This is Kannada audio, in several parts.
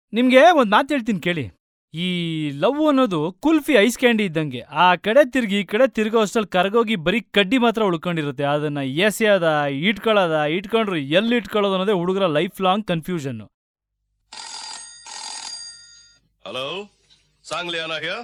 ನಿಮ್ಗೆ ಒಂದ್ ಮಾತು ಹೇಳ್ತೀನಿ ಕೇಳಿ ಈ ಲವ್ ಅನ್ನೋದು ಕುಲ್ಫಿ ಐಸ್ ಕ್ಯಾಂಡಿ ಇದ್ದಂಗೆ ಆ ಕಡೆ ತಿರ್ಗಿ ಈ ಕಡೆ ತಿರ್ಗೋ ಅಷ್ಟ್ರಲ್ಲಿ ಕರಗೋಗಿ ಬರೀ ಕಡ್ಡಿ ಮಾತ್ರ ಉಳ್ಕೊಂಡಿರುತ್ತೆ ಅದನ್ನ ಎಸೆಯೋದ ಇಟ್ಕೊಳ್ಳೋದ ಇಟ್ಕೊಂಡ್ರು ಎಲ್ಲಿ ಇಟ್ಕೊಳ್ಳೋದು ಅನ್ನೋದೇ ಹುಡುಗರ life long confusion Hello? Sangliana here?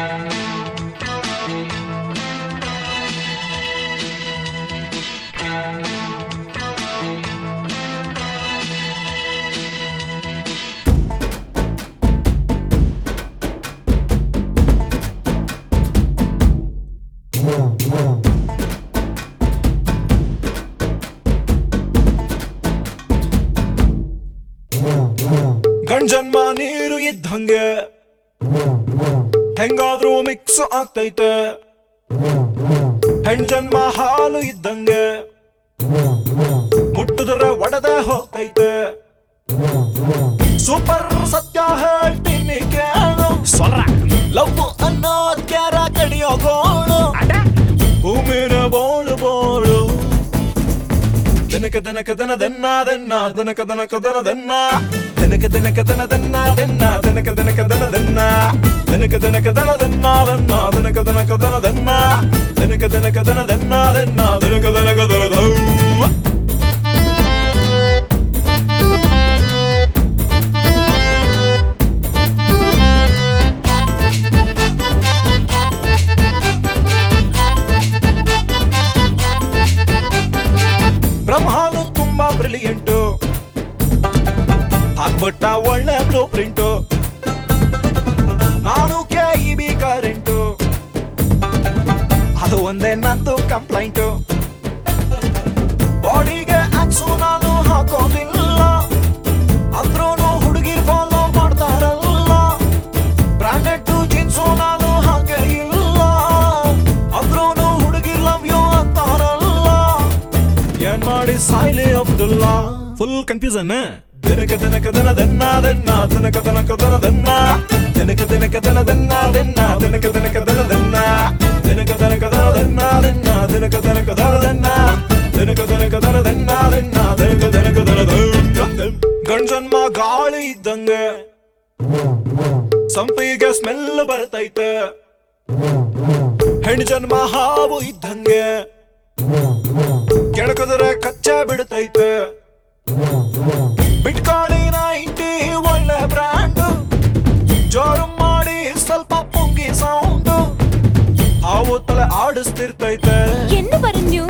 ಗಂಜನ್ಮ ನೀರು ಇದ್ದಂಗೆ ಹೆಂಗಾದ್ರೂ ಮಿಕ್ಸ್ ಆಗ್ತೈತೆ ಹೆಣ್ಜನ್ಮ ಹಾಲು ಇದ್ದಂಗೆ ಮುಟ್ಟಿದ್ರೆ ಒಡೆದ ಹೋಗ್ತೈತೆ ಸೂಪರ್ ಸತ್ಯ ಹೇಳ್ತೀನಿ ಕೇಳು ಲವ್ ಅನ್ನೋ ಕ್ಯಾರ ಕಡಿಯೋ ಗೋಳು ಭೂಮಿನ ಬೋಳು ಬೋಳು ದನಕ ದನಕ ದನ ದನ್ನ ದನ್ನ ದನಕ ದನಕ ದನ ದನ್ನ ದನಕ ದನಕ ದನ ದನ್ನ ದನ್ನ ದನಕ ದನಕ ದನ ದನ್ನ ದನಕ ದನಕ ದನ ದನ್ನ ದನ್ನ ದನಕ ದನಕ ದನ ದನ್ನ ದನಕ ದನಕ ದನ ದನ್ನ ದನ್ನ ದನಕ ದನಕ ದನ ದನ್ನ ಬ್ರಹ್ಮಾನು ತುಂಬಾ ಬ್ರಿಲಿಯಂಟು ಹಾಕ್ಬಿಟ್ಟ ಒಳ್ಳೆ ಬ್ಲೂ ಪ್ರಿಂಟು ನಾನು ಕೆ ಇ ಬಿ ಕರೆಂಟು ಅದು ಒಂದೇ ನಂದು ಕಂಪ್ಲೈಂಟು ಬಾಡಿಗೆ ಆಕ್ಸು ನಾನು ಹಾಕೋದಿಲ್ಲ ಅಂದ್ರೂ ಹುಡುಗಿ ಫಾಲೋ ಮಾಡ್ತಾರಲ್ಲ ಬ್ರಾಂಡೆಡ್ ಜೀನ್ಸು ನಾನು ಹಾಗೆ ಇಲ್ಲ ಅಂದ್ರೂ ಹುಡುಗಿ ಲವ್ ಯು ಅಂತಾರಲ್ಲ ಏನ್ ಮಾಡಿ ಸಾಯ್ಲಿ ಅಬ್ದುಲ್ಲಾ ಫುಲ್ ಕನ್ಫ್ಯೂಸನ್ ದಿನಕ ದಿನಕ ದನ ದನ್ನ ದನ್ನ ದಿನಕ ದಿನಕ ದನ ದನ್ನ ದಿನಕ ದಿನಕ ದನ ದನ್ನ ದನ್ನ ದಿನಕ ದಿನಕ ದನ ದನ್ನ ದಿನಕ ದಿನಕ ದನ ದನ್ನ ದನ್ನ ದಿನಕ ದಿನಕ ದನ ದನ್ನ ದಿನಕ ದಿನಕ ದನ ದನ್ನ ದನ್ನ ದಿನಕ ದಿನಕ ದನ ದನ್ನ ಗಂಡನ್ಮ ಗಾಳಿ ಇದ್ದಂಗೆ ಸಂಪಿಗೆ ಸ್ಮೆಲ್ ಬರ್ತೈತೆ ಹೆಣ್ಣು ಜನ್ಮ ಹಾವು ಇದ್ದಂಗೆ ಕೆಣಕದ್ರೆ ಕಚ್ಚ ಬಿಡ್ತೈತೆ ಬಿಟ್ಕಾಳಿ ನೈಂಟಿ ಒಳ್ಳೆ ಬ್ರ್ಯಾಂಡ್ ಜೋರು ಮಾಡಿ ಸ್ವಲ್ಪ ಪುಂಗಿ ಸೌಂಡು ಹಾವು ತಲೆ ಆಡಿಸ್ತಿರ್ತೈತೆ എന്ന് പറഞ്ഞു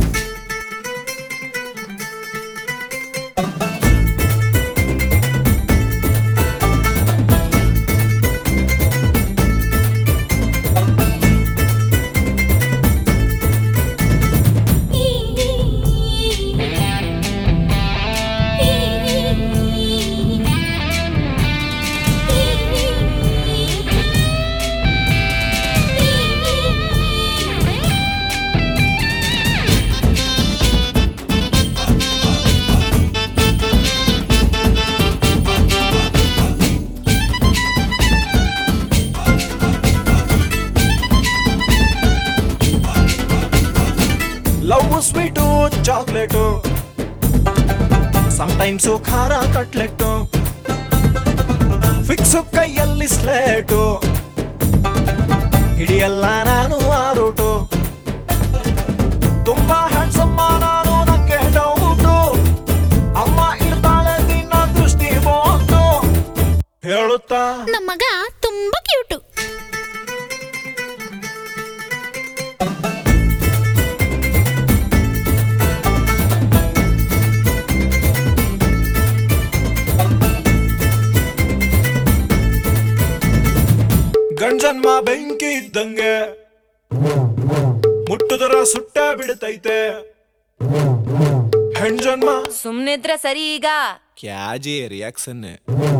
ಲವ್ ಸ್ವೀಟು ಚಾಕ್ಲೇಟು ಟೈಮ್ಸು ಖಾರ ಕಟ್ಲೆಟ್ಟು ಫಿಕ್ಸು ಕೈಯಲ್ಲಿ ಸ್ಲೇಟು ಹಿಡಿಯಲ್ಲ ನಾನು ಆ ರೂಟು ತುಂಬಾ ಹ್ಯಾಂಡ್ಸಮ್ಮ ನಾನು ನಂಗೆ ಡೌಟು ಅಮ್ಮ ಇಡ್ತಾಳೆ ನಿನ್ನ ದೃಷ್ಟಿ ಬೋಟು ಹೇಳುತ್ತಾ ನಮ್ಮ ಮಗ ತುಂಬಾ ಕ್ಯೂಟು ಗಂಡನ್ಮ ಬೆಂಕಿ ಇದ್ದಂಗೆ ಮುಟ್ಟುದರ ಸುಟ್ಟ ಬಿಡ್ತೈತೆ ಹೆಣ್ಜನ್ಮ ಸುಮ್ನಿದ್ರೆ ಸರಿ ಈಗ ಕ್ಯಾಜಿ ರಿಯಾಕ್ಷನ್